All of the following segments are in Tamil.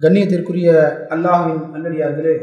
கண்ணியத்திற்குரிய அல்லாஹ்வின் நல்லடியார்களே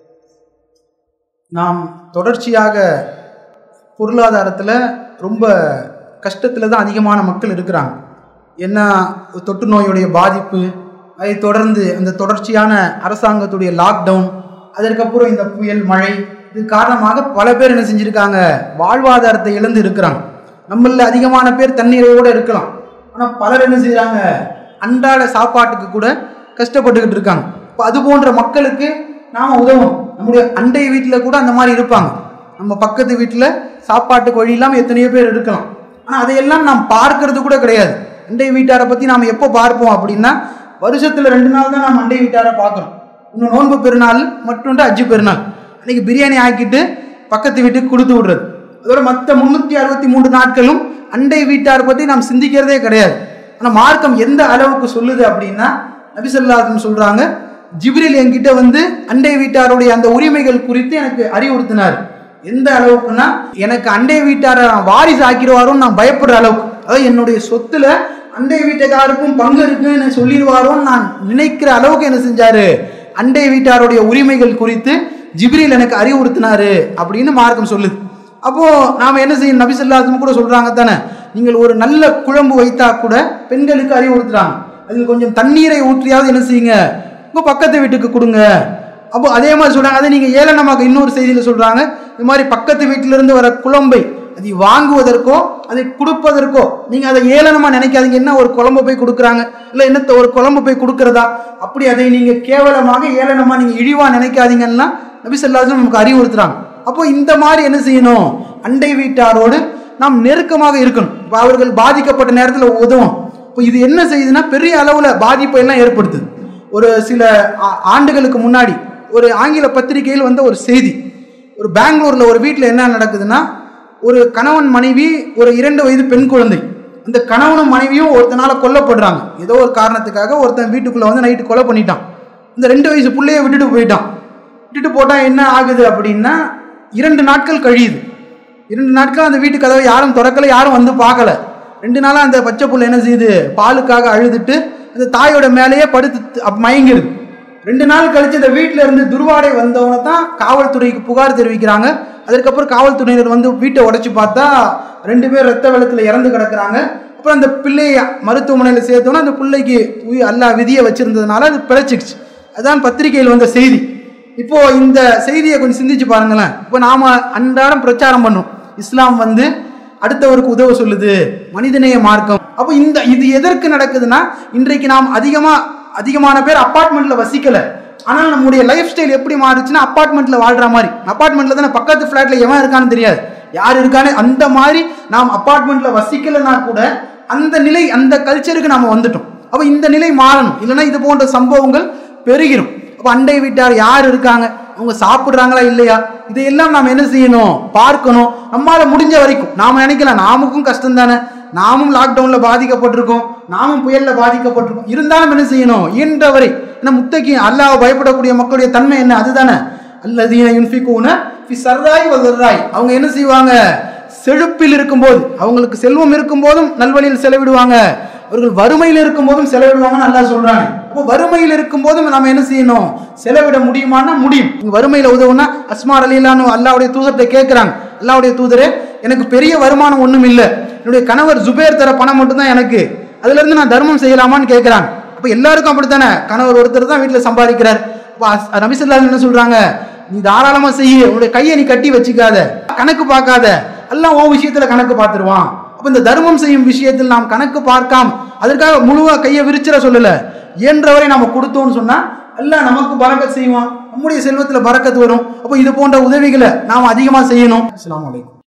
நாம் தொடர்ச்சியாக பொருளாதாரத்தில் ரொம்ப கஷ்டத்தில் தான் அதிகமான மக்கள் இருக்கிறாங்க என்ன தொற்று நோயுடைய பாதிப்பு அதை தொடர்ந்து அந்த தொடர்ச்சியான அரசாங்கத்துடைய லாக்டவுன் அதற்கப்புறம் இந்த புயல் மழை இது காரணமாக பல பேர் என்ன செஞ்சுருக்காங்க வாழ்வாதாரத்தை இழந்து இருக்கிறாங்க நம்மள அதிகமான பேர் தண்ணீரோடு இருக்கலாம் ஆனால் பலர் என்ன செய்கிறாங்க அன்றாட சாப்பாட்டுக்கு கூட கஷ்டப்பட்டுக்கிட்டு இருக்காங்க இப்போ அது போன்ற மக்களுக்கு நாம் உதவும் நம்முடைய அண்டை வீட்டில் கூட அந்த மாதிரி இருப்பாங்க நம்ம பக்கத்து வீட்டில் சாப்பாட்டுக்கு வழி இல்லாமல் எத்தனையோ பேர் இருக்கலாம் ஆனால் அதையெல்லாம் நாம் பார்க்கறது கூட கிடையாது அண்டை வீட்டாரை பற்றி நாம் எப்போ பார்ப்போம் அப்படின்னா வருஷத்தில் ரெண்டு நாள் தான் நாம் அண்டை வீட்டாரை பார்க்குறோம் இன்னும் நோன்பு பெருநாள் மற்றொன்று அஜ்ஜு பெருநாள் அன்னைக்கு பிரியாணி ஆக்கிட்டு பக்கத்து வீட்டுக்கு கொடுத்து விடுறது அதோட மற்ற முந்நூற்றி அறுபத்தி மூன்று நாட்களும் அண்டை வீட்டார் பற்றி நாம் சிந்திக்கிறதே கிடையாது ஆனால் மார்க்கம் எந்த அளவுக்கு சொல்லுது அப்படின்னா நபிசல்லாசன் சொல்கிறாங்க ஜிப்ரில் என்கிட்ட வந்து அண்டை வீட்டாருடைய அந்த உரிமைகள் குறித்து எனக்கு அறிவுறுத்தினார் எந்த அளவுக்குன்னா எனக்கு அண்டை வீட்டாரை வாரிசு ஆக்கிடுவாரோன்னு நான் பயப்படுற அளவுக்கு அதாவது என்னுடைய சொத்துல அண்டை வீட்டுக்காருக்கும் பங்கு இருக்குன்னு சொல்லிடுவாரோன்னு நான் நினைக்கிற அளவுக்கு என்ன செஞ்சாரு அண்டை வீட்டாருடைய உரிமைகள் குறித்து ஜிப்ரில் எனக்கு அறிவுறுத்தினாரு அப்படின்னு மார்க்கம் சொல்லுது அப்போ நாம என்ன செய்யணும் நபிசல்லாசம் கூட சொல்றாங்க தானே நீங்கள் ஒரு நல்ல குழம்பு வைத்தா கூட பெண்களுக்கு அறிவுறுத்துறாங்க அதில் கொஞ்சம் தண்ணீரை ஊற்றியாவது என்ன செய்யுங்க உங்க பக்கத்து வீட்டுக்கு கொடுங்க அப்போ அதே மாதிரி சொல்றாங்க அதை நீங்க ஏளனமாக இன்னொரு செய்தியில சொல்றாங்க இந்த மாதிரி பக்கத்து வீட்டிலிருந்து வர குழம்பை அதை வாங்குவதற்கோ அதை கொடுப்பதற்கோ நீங்க அதை ஏளனமா நினைக்காதீங்க என்ன ஒரு குழம்பு போய் கொடுக்குறாங்க இல்ல என்னத்த ஒரு குழம்பு போய் கொடுக்கறதா அப்படி அதை நீங்க கேவலமாக ஏளனமா நீங்க இழிவா நினைக்காதீங்கன்னா நபி சொல்லாசம் நமக்கு அறிவுறுத்துறாங்க அப்போ இந்த மாதிரி என்ன செய்யணும் அண்டை வீட்டாரோடு நாம் நெருக்கமாக இருக்கணும் இப்போ அவர்கள் பாதிக்கப்பட்ட நேரத்தில் உதவும் இப்போ இது என்ன செய்யுதுன்னா பெரிய அளவில் பாதிப்பை எல்லாம் ஏற்படுத்துது ஒரு சில ஆண்டுகளுக்கு முன்னாடி ஒரு ஆங்கில பத்திரிகையில் வந்த ஒரு செய்தி ஒரு பெங்களூரில் ஒரு வீட்டில் என்ன நடக்குதுன்னா ஒரு கணவன் மனைவி ஒரு இரண்டு வயது பெண் குழந்தை அந்த கணவனும் மனைவியும் ஒருத்தனால கொல்லப்படுறாங்க ஏதோ ஒரு காரணத்துக்காக ஒருத்தன் வீட்டுக்குள்ளே வந்து நைட்டு கொலை பண்ணிட்டான் இந்த ரெண்டு வயசு பிள்ளைய விட்டுட்டு போயிட்டான் விட்டுட்டு போட்டால் என்ன ஆகுது அப்படின்னா இரண்டு நாட்கள் கழியுது இரண்டு நாட்கள் அந்த வீட்டு கதவை யாரும் திறக்கல யாரும் வந்து பார்க்கல ரெண்டு நாளாக அந்த பச்சை புள்ள என்ன செய்யுது பாலுக்காக அழுதுட்டு அந்த தாயோட மேலேயே படுத்து மயங்கிடுது ரெண்டு நாள் கழிச்சு இந்த வீட்டில் இருந்து துர்வாடை வந்தவனை தான் காவல்துறைக்கு புகார் தெரிவிக்கிறாங்க அதுக்கப்புறம் காவல்துறையினர் வந்து வீட்டை உடைச்சு பார்த்தா ரெண்டு பேர் ரத்த வெள்ளத்தில் இறந்து கிடக்குறாங்க அப்புறம் அந்த பிள்ளையை மருத்துவமனையில் சேர்த்தோன்னா அந்த பிள்ளைக்கு அல்லா விதியை வச்சிருந்ததுனால அது பிழைச்சிக்கிச்சு அதுதான் பத்திரிகையில் வந்த செய்தி இப்போ இந்த செய்தியை கொஞ்சம் சிந்திச்சு பாருங்களேன் இப்போ நாம அன்றாடம் பிரச்சாரம் பண்ணோம் இஸ்லாம் வந்து அடுத்தவருக்கு உதவ சொல்லுது மனிதநேய மார்க்கம் அப்போ இந்த இது எதற்கு நடக்குதுன்னா இன்றைக்கு நாம் அதிகமா அதிகமான பேர் அப்பார்ட்மெண்ட்ல வசிக்கல ஆனால் நம்முடைய லைஃப் ஸ்டைல் எப்படி மாறுச்சுன்னா அப்பார்ட்மெண்ட்ல வாழ்ற மாதிரி அப்பார்ட்மெண்ட்ல தானே பக்கத்து ஃபிளாட்ல எவன் இருக்கான்னு தெரியாது யார் இருக்கான்னு அந்த மாதிரி நாம் அப்பார்ட்மெண்ட்ல வசிக்கலைன்னா கூட அந்த நிலை அந்த கல்ச்சருக்கு நாம வந்துட்டோம் அப்போ இந்த நிலை மாறணும் இல்லைன்னா இது போன்ற சம்பவங்கள் பெருகிரும் அப்போ அண்டை வீட்டார் யார் இருக்காங்க அவங்க சாப்பிட்றாங்களா இல்லையா இதையெல்லாம் நாம் என்ன செய்யணும் பார்க்கணும் நம்மளால முடிஞ்ச வரைக்கும் நாம நினைக்கலாம் நாமுக்கும் கஷ்டம் தானே நாமும் லாக்டவுன்ல பாதிக்கப்பட்டிருக்கோம் நாமும் புயல்ல பாதிக்கப்பட்டிருக்கோம் இருந்தாலும் என்ன செய்யணும் இயன்றவரை ஏன்னா முத்தகி அல்லாஹ் பயப்படக்கூடிய மக்களுடைய தன்மை என்ன அதுதானே அல்லதீன யுன்ஃபிகூன ஃபி சர்ராய் வதர்ராய் அவங்க என்ன செய்வாங்க செழுப்பில் இருக்கும்போது அவங்களுக்கு செல்வம் இருக்கும் போதும் நல்வழியில் செலவிடுவாங்க அவர்கள் வறுமையில் இருக்கும் போதும் செலவிடுவாங்கன்னு நல்லா சொல்றாங்க அப்போ வறுமையில் இருக்கும் போதும் நம்ம என்ன செய்யணும் செலவிட முடியுமானா முடியும் வறுமையில உதவுனா அஸ்மார் அலிலான்னு அல்லாவுடைய தூதர்கிட்ட கேட்கிறாங்க அல்லாவுடைய தூதரே எனக்கு பெரிய வருமானம் ஒன்றும் இல்லை என்னுடைய கணவர் ஜுபேர் தர பணம் மட்டும்தான் எனக்கு அதுல இருந்து நான் தர்மம் செய்யலாமான்னு கேட்கிறாங்க அப்போ எல்லாருக்கும் அப்படித்தானே கணவர் ஒருத்தர் தான் வீட்டில் சம்பாதிக்கிறார் நபிசல்லா என்ன சொல்றாங்க நீ தாராளமா செய்ய உன்னுடைய கையை நீ கட்டி வச்சுக்காத கணக்கு பார்க்காத எல்லாம் உன் விஷயத்துல கணக்கு பார்த்துருவான் அப்ப இந்த தர்மம் செய்யும் விஷயத்தில் நாம் கணக்கு பார்க்காம அதற்காக முழுவா கையை விரிச்சிட சொல்லல இயன்றவரை நம்ம கொடுத்தோம்னு சொன்னா எல்லாம் நமக்கு பறக்கத் செய்வான் நம்முடைய செல்வத்துல பறக்கத்து வரும் அப்போ இது போன்ற உதவிகளை நாம் அதிகமா செய்யணும் அஸ்லாம் வலைக்கம்